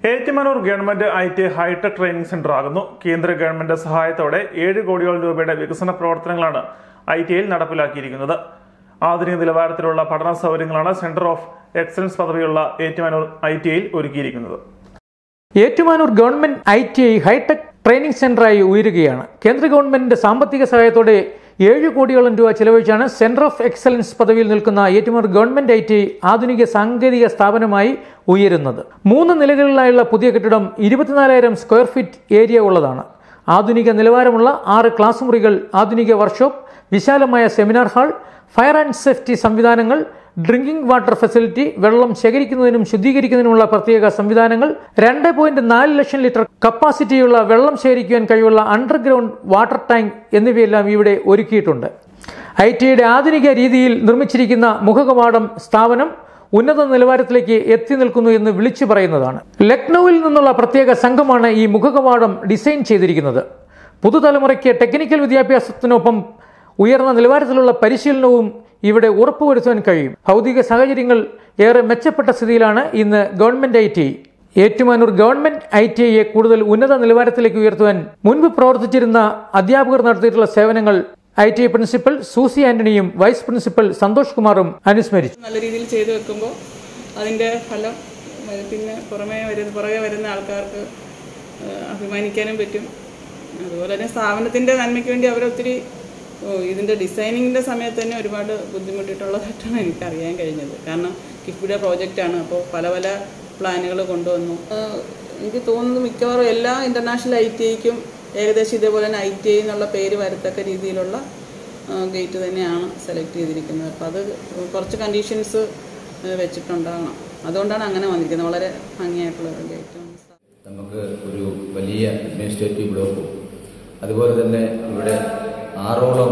Ettumanoor government I T hitech training centre ആകുന്നു കേന്ദ്ര government സഹായത്തോടെ ഏഴ് കോടിയോളം രൂപയുടെ വികസന പ്രവർത്തനങ്ങളാണ് ഐ ടി ഐയിൽ നടപ്പിലാക്കിയിരിക്കുന്നത് ആധുനിക നിലവാരത്തിലുള്ള പഠന സൗകര്യങ്ങളാണ് സെന്റർ ഓഫ് എക്സലൻസ് പദവിയുള്ള ഏറ്റുമാനൂർ ഐ ടി ഐയിൽ ഒരുക്കിയിരിക്കുന്നത് Ettumanoor government I T I hitech training സെന്ററായി ഉയരുകയാണ് കേന്ദ്ര ഗവൺമെന്റിന്റെ സാമ്പത്തിക സഹായത്തോടെ ഏഴ് കോടിയോളം രൂപ ചെലവഴിച്ചാണ് സെന്റർ ഓഫ് എക്സലൻസ് പദവിയിൽ നിൽക്കുന്ന Ettumanoor government I T I ആധുനിക സാങ്കേതിക സ്ഥാപനമായി ഉയരുന്നത് മൂന്ന് നിലകളിലായുള്ള പുതിയ കെട്ടിടം ഇരുപത്തിനാലായിരം സ്ക്വയർ ഫീറ്റ് ഏരിയ ഉള്ളതാണ് ആധുനിക നിലവാരമുള്ള ആറ് ക്ലാസ് മുറികൾ ആധുനിക വർക്ക്ഷോപ്പ് വിശാലമായ seminar hall fire and safety സംവിധാനങ്ങൾ ഡ്രിങ്കിംഗ് വാട്ടർ ഫെസിലിറ്റി വെള്ളം ശേഖരിക്കുന്നതിനും ശുദ്ധീകരിക്കുന്നതിനുമുള്ള പ്രത്യേക സംവിധാനങ്ങൾ രണ്ട് പോയിന്റ് നാല് ലക്ഷം ലിറ്റർ കപ്പാസിറ്റിയുള്ള വെള്ളം ശേഖരിക്കുവാൻ കഴിവുള്ള അണ്ടർഗ്രൗണ്ട് വാട്ടർ ടാങ്ക് എന്നിവയെല്ലാം ഇവിടെ ഒരുക്കിയിട്ടുണ്ട് ഐ ടിയുടെ ആധുനിക രീതിയിൽ നിർമ്മിച്ചിരിക്കുന്ന മുഖകവാടം സ്ഥാപനം ഉന്നത നിലവാരത്തിലേക്ക് എത്തി നിൽക്കുന്നു എന്ന് വിളിച്ചു പറയുന്നതാണ് ലക്നൌവിൽ നിന്നുള്ള പ്രത്യേക സംഘമാണ് ഈ മുഖകവാടം ഡിസൈൻ ചെയ്തിരിക്കുന്നത് പുതുതലമുറയ്ക്ക് ടെക്നിക്കൽ വിദ്യാഭ്യാസത്തിനൊപ്പം ഉയർന്ന നിലവാരത്തിലുള്ള പരിശീലനവും ഇവിടെ ഉറപ്പുവരുത്താൻ കഴിയും ഭൗതിക സാഹചര്യങ്ങൾ ഏറെ മെച്ചപ്പെട്ട സ്ഥിതിയിലാണ് ഇന്ന് government I T Ettumanoor government I T ഐയെ കൂടുതൽ ഉന്നത നിലവാരത്തിലേക്ക് ഉയർത്തുവാൻ മുൻപ് പ്രവർത്തിച്ചിരുന്ന അധ്യാപകർ നടത്തിയിട്ടുള്ള സേവനങ്ങൾ I T I principal Susy ആന്റണിയും വൈസ് പ്രിൻസിപ്പൽ സന്തോഷ് കുമാറും അനുസ്മരിച്ചു നല്ല രീതിയിൽ ചെയ്തു വെക്കുമ്പോൾ അതിൻ്റെ ഫലം വരും. പിന്നെ പുറമേ വരുന്ന പുറകെ വരുന്ന ആൾക്കാർക്ക് ഏഹ്, അഭിമാനിക്കാനും പറ്റും അതുപോലെ തന്നെ സ്ഥാപനത്തിൻ്റെ നന്മയ്ക്ക് വേണ്ടി അവരൊത്തിരി ഓ, ഇതിൻ്റെ ഡിസൈനിങ്ങിൻ്റെ സമയത്ത് തന്നെ ഒരുപാട് ബുദ്ധിമുട്ടിയിട്ടുള്ളതായിട്ടാണ് എനിക്ക് അറിയാൻ കഴിഞ്ഞത് കാരണം കിഫ്ബിയുടെ പ്രോജക്റ്റാണ് അപ്പോൾ പല പല പ്ലാനുകൾ കൊണ്ടുവന്നു ഏഹ്, എനിക്ക് തോന്നുന്നു മിക്കവാറും എല്ലാ ഇൻ്റർനാഷണൽ ഐ ടി ഐക്കും ഏകദേശം ഇതേപോലെ തന്നെ ഐ ടി ഐ എന്നുള്ള പേര് വരത്തക്ക രീതിയിലുള്ള ഗേറ്റ് തന്നെയാണ് സെലക്ട് ചെയ്തിരിക്കുന്നത് അപ്പോൾ അത് കുറച്ച് കണ്ടീഷൻസ് വെച്ചിട്ടുണ്ടാകണം അതുകൊണ്ടാണ് അങ്ങനെ വന്നിരിക്കുന്നത് വളരെ ഭംഗിയായിട്ടുള്ള ഒരു ഗേറ്റാണ് നമുക്ക് ഒരു വലിയ അഡ്മിനിസ്ട്രേറ്റീവ് ബ്ലോക്കും അതുപോലെ തന്നെ ഇവിടെ ആറോളം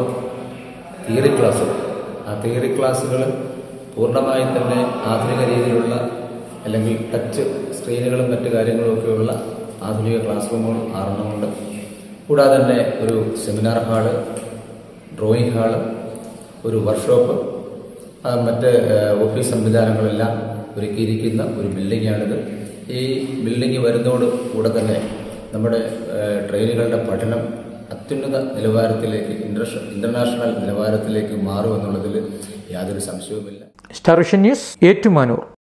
തിയറി ക്ലാസ്സുകൾ ആ തിയറി ക്ലാസ്സുകൾ പൂർണ്ണമായും തന്നെ ആധുനിക രീതിയിലുള്ള അല്ലെങ്കിൽ ടച്ച് സ്ക്രീനുകളും മറ്റു കാര്യങ്ങളും ഒക്കെയുള്ള ആധുനിക ക്ലാസ് റൂമുകൾ ആറെണ്ണമുണ്ട് കൂടാതെ തന്നെ ഒരു സെമിനാർ ഹാള് ഡ്രോയിങ് ഹാള് ഒരു വർക്ക്ഷോപ്പ് ആ, മറ്റ് ഏഹ്, ഓഫീസ് സംവിധാനങ്ങളെല്ലാം ഒരുക്കിയിരിക്കുന്ന ഒരു ബിൽഡിംഗാണിത് ഈ ബിൽഡിംഗ് വരുന്നതോട് കൂടെ തന്നെ നമ്മുടെ ഏഹ്, ട്രെയിനുകളുടെ പഠനം അത്യുന്നത നിലവാരത്തിലേക്ക് ഇൻ്റർനാഷണൽ ഇൻ്റർനാഷണൽ നിലവാരത്തിലേക്ക് മാറുമെന്നുള്ളതിൽ യാതൊരു സംശയവുമില്ല സ്റ്റാർ വിഷൻ ന്യൂസ് ഏറ്റുമാനൂർ